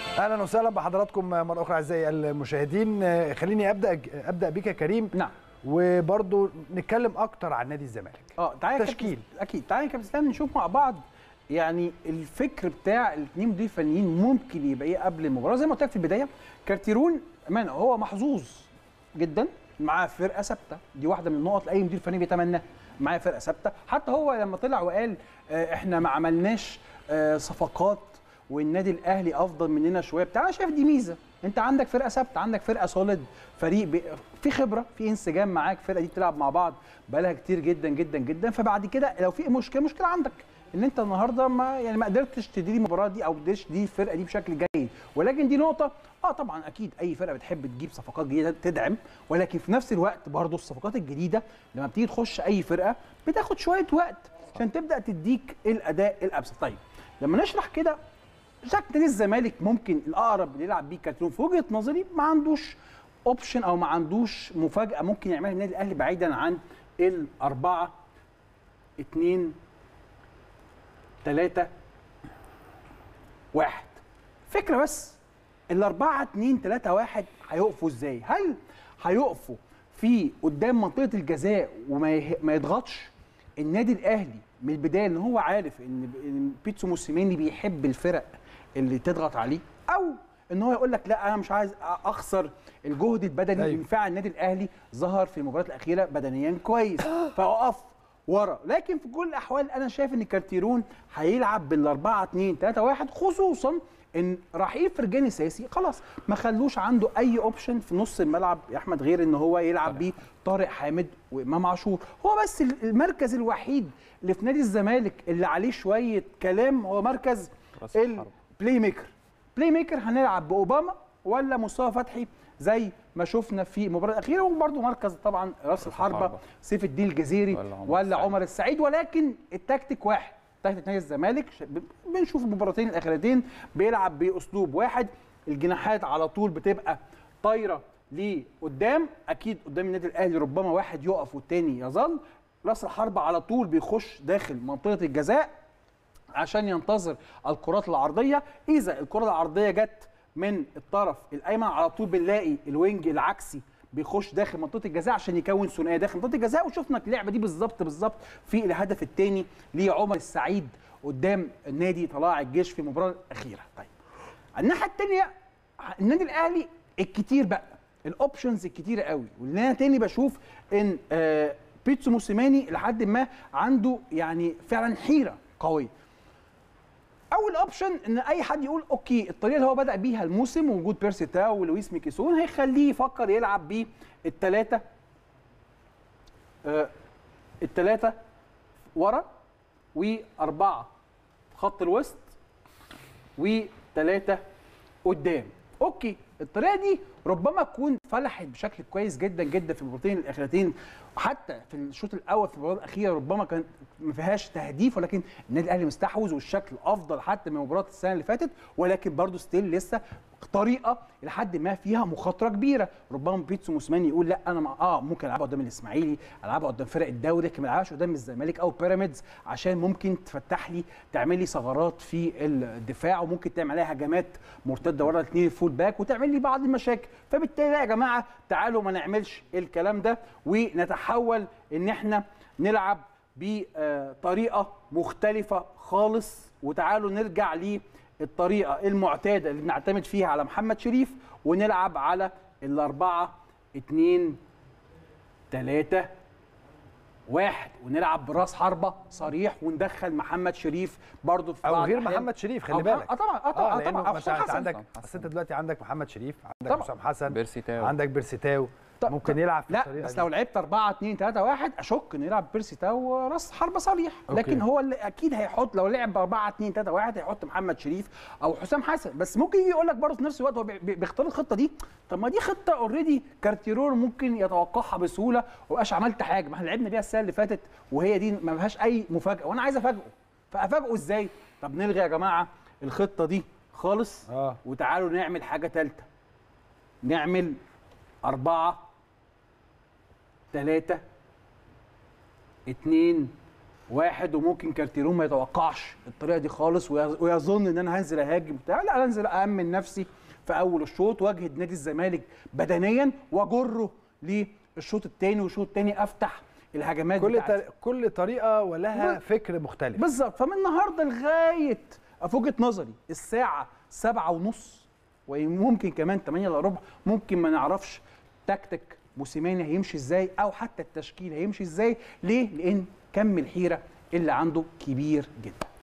اهلا وسهلا بحضراتكم مره اخرى اعزائي المشاهدين خليني ابدا ابدا بك يا كريم نعم وبرضه نتكلم اكتر عن نادي الزمالك اه تعالى يا تشكيل. كابتن- اكيد تعالى يا كابتن اسلام نشوف مع بعض يعني الفكر بتاع الاثنين مدير فنيين ممكن يبقى ايه قبل المباراه زي ما قلت لك في البدايه كارتيرون امانه هو محظوظ جدا معاه فرقه ثابته دي واحده من النقط لاي مدير فني بيتمناها معاه فرقه ثابته حتى هو لما طلع وقال آه، احنا ما عملناش آه، صفقات والنادي الاهلي افضل مننا شويه بتاع انا شايف دي ميزه انت عندك فرقه ثابته عندك فرقه سوليد فريق بي... في خبره في انسجام معاك الفرقه دي بتلعب مع بعض بقالها كتير جدا جدا جدا فبعد كده لو في مشكله مشكله عندك ان انت النهارده ما يعني ما قدرتش تدير المباراه دي او قدرتش تدير الفرقه دي بشكل جيد ولكن دي نقطه اه طبعا اكيد اي فرقه بتحب تجيب صفقات جديده تدعم ولكن في نفس الوقت برضه الصفقات الجديده لما بتيجي تخش اي فرقه بتاخد شويه وقت عشان تبدا تديك الاداء الابسط طيب لما نشرح كده شكل نادي الزمالك ممكن الاقرب اللي يلعب بيه كارتون في وجهه نظري ما عندوش اوبشن او ما عندوش مفاجاه ممكن يعملها النادي الاهلي بعيدا عن الاربعه اتنين تلاته واحد فكره بس الاربعه اتنين تلاته واحد هيقفوا ازاي؟ هل هيقفوا في قدام منطقه الجزاء وما يه- ما يضغطش النادي الاهلي من البدايه ان هو عارف ان إن بيتسو موسيماني بيحب الفرق اللي تضغط عليه او ان هو يقول لك لا انا مش عايز اخسر الجهد البدني أيوة. أيوه. فعلا النادي الاهلي ظهر في المباريات الاخيره بدنيا كويس فاقف ورا لكن في كل الاحوال انا شايف ان كارتيرون هيلعب بال 4 2 3 1 خصوصا ان رحيل فرجاني ساسي خلاص ما خلوش عنده اي اوبشن في نص الملعب يا احمد غير ان هو يلعب بيه طارق حامد وامام عاشور هو بس المركز الوحيد اللي في نادي الزمالك اللي عليه شويه كلام هو مركز رأس الحرب. البلاي ميكر بلاي ميكر هنلعب باوباما ولا مصطفى فتحي زي ما شفنا في المباراه الاخيره وبرده مركز طبعا راس الحربه الحربة. سيف الدين الجزيري ولا عمر ولا السعيد. عمر السعيد ولكن التكتيك واحد تكتيك نادي الزمالك ش- ب- بنشوف المباراتين الاخيرتين بيلعب باسلوب واحد الجناحات على طول بتبقى طايره لقدام اكيد قدام النادي الاهلي ربما واحد يقف والتاني يظل راس الحربه على طول بيخش داخل منطقه الجزاء عشان ينتظر الكرات العرضيه اذا الكره العرضيه جت من الطرف الايمن على طول بنلاقي الوينج العكسي بيخش داخل منطقه الجزاء عشان يكون ثنائيه داخل منطقه الجزاء وشفنا اللعبه دي بالظبط بالظبط في الهدف الثاني لعمر السعيد قدام النادي طلائع الجيش في المباراه الاخيره طيب الناحيه الثانيه النادي الاهلي الكتير بقى الاوبشنز الكتيره قوي واللي انا تاني بشوف ان آه بيتسو موسيماني لحد ما عنده يعني فعلا حيره قويه اول اوبشن ان اي حد يقول اوكي الطريقه اللي هو بدا بيها الموسم وجود بيرسي تاو ولويس ميكيسون هيخليه يفكر يلعب بالثلاثه آه الثلاثه ورا واربعه في خط الوسط وثلاثه قدام اوكي الطريقه دي ربما تكون فلحت بشكل كويس جدا جدا في المباراتين الاخيرتين حتى في الشوط الاول في المباراه الاخيره ربما كان ما فيهاش تهديف ولكن النادي الاهلي مستحوذ والشكل افضل حتى من مباراه السنه اللي فاتت ولكن برضه ستيل لسه طريقه لحد ما فيها مخاطره كبيره ربما بيتسو موسيماني يقول لا انا مع اه ممكن العبها قدام الاسماعيلي العبها قدام فرق الدوري لكن ما العبهاش قدام الزمالك او بيراميدز عشان ممكن تفتح لي تعمل لي ثغرات في الدفاع وممكن تعمل عليها هجمات مرتده ورا الاثنين الفول باك وتعمل لي بعض المشاكل فبالتالي لا يا جماعه تعالوا ما نعملش الكلام ده ونتحول ان احنا نلعب بطريقه مختلفه خالص وتعالوا نرجع للطريقه المعتاده اللي بنعتمد فيها على محمد شريف ونلعب على الاربعه اتنين تلاته واحد ونلعب براس حربه صريح وندخل محمد شريف برضه في او بعض غير الأحيان. محمد شريف أو خلي مح- بالك اه طبعا اه طبعا آه لأنه طبعا أو مثلا حسام انت حسن. عندك حسام أصل انت دلوقتي عندك محمد شريف عندك طبعا. حسام حسن بيرسي تاو. عندك بيرسيتاو طب- ممكن طب- يلعب في لا الطريقه بس دي. لو لعبت 4 2 3 1 اشك انه يلعب بيرسي تاو راس حربه صريح لكن أوكي. هو اللي اكيد هيحط لو لعب 4 2 3 1 هيحط محمد شريف او حسام حسن بس ممكن يجي يقول لك برضه في نفس الوقت هو بي- بي- بيختار الخطه دي طب ما دي خطه اوريدي كارتيرون ممكن يتوقعها بسهوله ومبقاش عملت حاجه ما احنا لعبنا بيها السنه اللي فاتت وهي دي ما فيهاش اي مفاجاه وانا عايز افاجئه فافاجئه ازاي طب نلغي يا جماعه الخطه دي خالص اه وتعالوا نعمل حاجه ثالثه نعمل أربعة ثلاثة اتنين واحد وممكن كارتيرون ما يتوقعش الطريقه دي خالص ويظ- ويظن ان انا هنزل اهاجم بتاع لا انا انزل امن نفسي في اول الشوط واجهد نادي الزمالك بدنيا واجره للشوط الثاني والشوط الثاني افتح الهجمات كل بتاعتي. طر- كل طريقه ولها ب- فكر مختلف بالظبط فمن النهارده لغايه في وجهه نظري الساعه سبعة ونص وممكن كمان 8 الا ربع ممكن ما نعرفش تكتيك موسيماني هيمشي ازاي او حتى التشكيل هيمشي ازاي ليه؟ لان كم الحيره اللي عنده كبير جدا